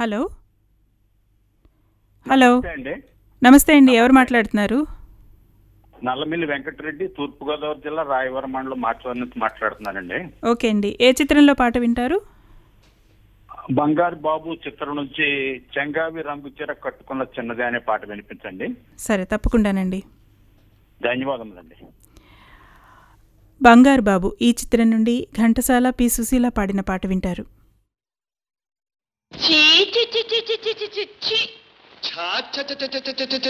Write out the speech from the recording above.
hello hello నమస్తే అండి నమస్తే అండి ఎవరు మాట్లాడుతున్నారు నల్లమిల్లి వెంకటరెడ్డి తూర్పుగోదావరి జిల్లా రాయవరం మండలం మార్చవరం నుంచి మాట్లాడుతున్నానండి ఓకే అండి ఏ చిత్రంలో పాట వింటారు బంగారు బాబు చిత్రం నుంచి చెంగావి రంగు చీర కట్టుకున్న చిన్నది అనే పాట వినిపించండి సరే తప్పకుండానండి ధన్యవాదములండి బంగారు బాబు ఈ చిత్రం నుండి ఘంటసాల పి సుశీల పాడిన పాట వింటారు చీ చీ చీ చీ చీ చీ చీ చీ ఛా, ఛ, ఛ, ఛ, ఛ, ఛ, ఛ, ఛ,